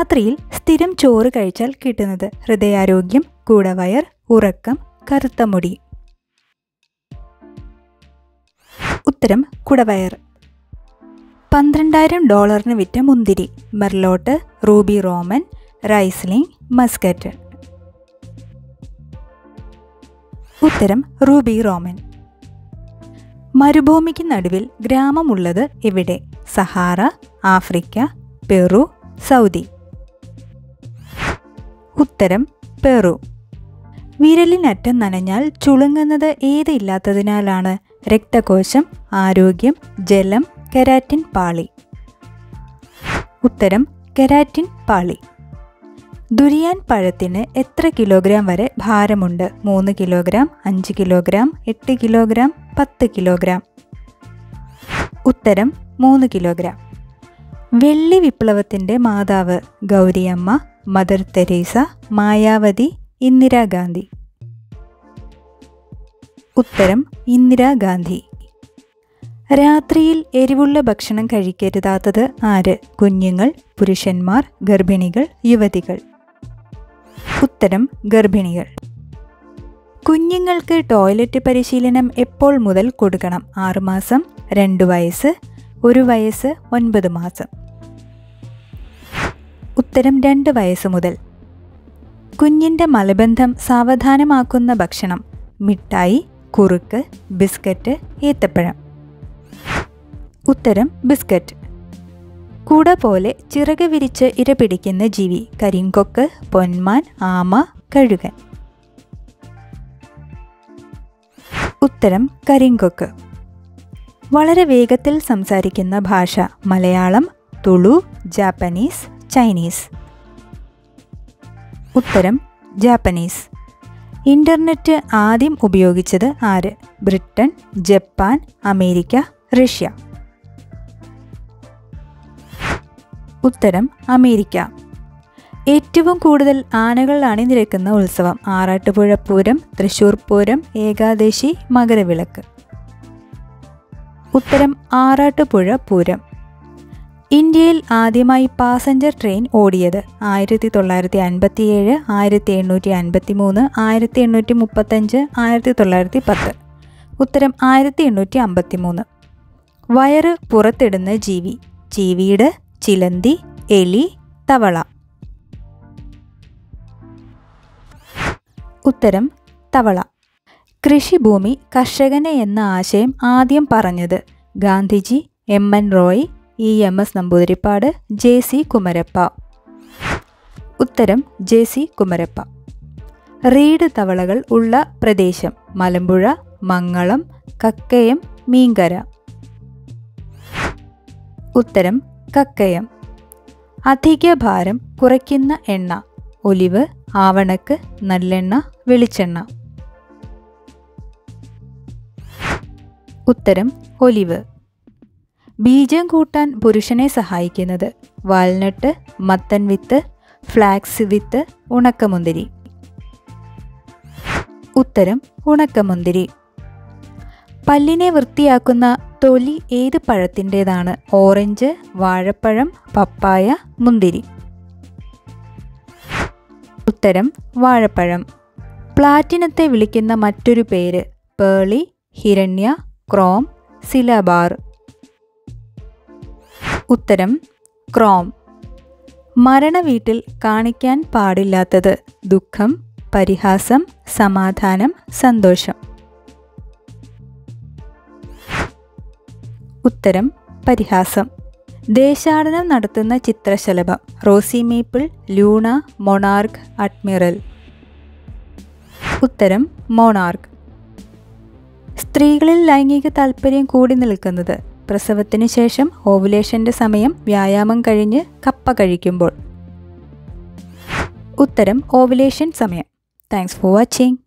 രാത്രിയിൽ സ്ഥിരം ചോറ് കഴിച്ചാൽ കിട്ടുന്നത് ഹൃദയാരോഗ്യം കൂടവയർ ഉറക്കം കറുത്ത മുടി ഉത്തരം കുടവയർ പന്ത്രണ്ടായിരം ഡോളറിന് വിറ്റ മുന്തിരി Merlot Ruby Roman Riesling Muscat ഉത്തരം റൂബി റോമൻ മരുഭൂമിക്ക് നടുവിൽ ഗ്രാമമുള്ളത് എവിടെ സഹാറ ആഫ്രിക്ക പെറു സൗദി ഉത്തരം പെറു വിരലിനറ്റം നനഞ്ഞാൽ ചുളുങ്ങുന്നത് ഏത് ഇല്ലാത്തതിനാലാണ് രക്തകോശം ആരോഗ്യം ജലം കെരാറ്റിൻ പാളി ഉത്തരം കെരാറ്റിൻ പാളി ദുരിയാൻ പഴത്തിന് എത്ര കിലോഗ്രാം വരെ ഭാരമുണ്ട് മൂന്ന് കിലോഗ്രാം അഞ്ച് കിലോഗ്രാം എട്ട് കിലോഗ്രാം പത്ത് കിലോഗ്രാം ഉത്തരം മൂന്ന് കിലോഗ്രാം വെള്ളി വിപ്ലവത്തിൻ്റെ മാതാവ് ഗൗരിയമ്മ മദർ തെരേസ മായാവതി ഇന്ദിരാഗാന്ധി ഉത്തരം ഇന്ദിരാഗാന്ധി രാത്രിയിൽ എരിവുള്ള ഭക്ഷണം കഴിക്കരുതാത്തത് ആര് കുഞ്ഞുങ്ങൾ പുരുഷന്മാർ ഗർഭിണികൾ യുവതികൾ ഉത്തരം ഗർഭിണികൾ കുഞ്ഞുങ്ങൾക്ക് ടോയ്ലറ്റ് പരിശീലനം എപ്പോൾ മുതൽ കൊടുക്കണം ആറുമാസം രണ്ട് വയസ്സ് ഒരു വയസ്സ് ഒൻപത് മാസം ഉത്തരം രണ്ട് വയസ്സ് മുതൽ കുഞ്ഞിൻ്റെ മലബന്ധം സാവധാനമാക്കുന്ന ഭക്ഷണം മിഠായി കുറുക്ക് ബിസ്ക്കറ്റ് ഏത്തപ്പഴം ഉത്തരം ബിസ്ക്കറ്റ് കുട പോലെ ചിറക് വിരിച്ച് ഇര പിടിക്കുന്ന ജീവി കരിങ്കൊക്ക് പൊന്മാൻ ആമ കഴുകൻ ഉത്തരം കരിങ്കൊക്ക് വളരെ വേഗത്തിൽ സംസാരിക്കുന്ന ഭാഷ മലയാളം തുളു ജാപ്പനീസ് ചൈനീസ് ഉത്തരം ജാപ്പനീസ് ഇൻ്റർനെറ്റ് ആദ്യം ഉപയോഗിച്ചത് ആര് ബ്രിട്ടൻ ജപ്പാൻ അമേരിക്ക റഷ്യ ഉത്തരം അമേരിക്ക ഏറ്റവും കൂടുതൽ ആനകൾ അണിനിരക്കുന്ന ഉത്സവം ആറാട്ടുപുഴ പൂരം തൃശൂർ പൂരം ഏകാദശി മകരവിളക്ക് ഉത്തരം ആറാട്ടുപുഴ പൂരം ഇന്ത്യയിൽ ആദ്യമായി പാസഞ്ചർ ട്രെയിൻ ഓടിയത് ആയിരത്തി തൊള്ളായിരത്തി അൻപത്തിയേഴ് ആയിരത്തി എണ്ണൂറ്റി അൻപത്തി മൂന്ന് ആയിരത്തി എണ്ണൂറ്റി മുപ്പത്തഞ്ച് ആയിരത്തി തൊള്ളായിരത്തി പത്ത് ഉത്തരം ആയിരത്തി എണ്ണൂറ്റി അമ്പത്തി മൂന്ന് വയറ് പുറത്തിടുന്ന ജീവി ചീവീട് ചിലന്തി എലി തവള ഉത്തരം തവള കൃഷിഭൂമി കർഷകന് എന്ന ആശയം ആദ്യം പറഞ്ഞത് Gandhiji M N Roy E M S Namboodiripad J C Kumarappa ഉത്തരം ജെ സി കുമരപ്പ റീഡ് തവളകൾ ഉള്ള പ്രദേശം മലമ്പുഴ മങ്ങളം കക്കയം മീങ്കര ഉത്തരം കക്കയം അധിക ഭാരം കുറയ്ക്കുന്ന എണ്ണ ഒലിവ് ആവണക്ക് നല്ലെണ്ണ വെളിച്ചെണ്ണ ഉത്തരം ഒലിവ് ബീജം കൂട്ടാൻ പുരുഷനെ സഹായിക്കുന്നത് വാൽനട്ട് മത്തൻ വിത്ത് ഫ്ലാക്സ് വിത്ത് ഉണക്കമുന്തിരി ഉത്തരം ഉണക്കമുന്തിരി പല്ലിനെ വൃത്തിയാക്കുന്ന തൊലി ഏത് പഴത്തിൻ്റെതാണ് ഓറഞ്ച് വാഴപ്പഴം പപ്പായ മുന്തിരി ഉത്തരം വാഴപ്പഴം പ്ലാറ്റിനത്തെ വിളിക്കുന്ന മറ്റൊരു പേര് പേളി ഹിരണ്യ ക്രോം സിലബാർ ഉത്തരം ക്രോം മരണവീട്ടിൽ കാണിക്കാൻ പാടില്ലാത്തത് ദുഃഖം പരിഹാസം സമാധാനം സന്തോഷം ഉത്തരം പരിഹാസം ദേശാടനം നടത്തുന്ന ചിത്രശലഭം rosy maple luna monarch admiral ഉത്തരം മോണാർക്ക് സ്ത്രീകളിൽ ലൈംഗിക താല്പര്യം കൂടി നിൽക്കുന്നത് പ്രസവത്തിന് ശേഷം ഓവുലേഷൻ്റെ സമയം വ്യായാമം കഴിഞ്ഞ് കപ്പ കഴിക്കുമ്പോൾ ഉത്തരം ഓവുലേഷൻ സമയം താങ്ക്സ് ഫോർ വാച്ചിങ്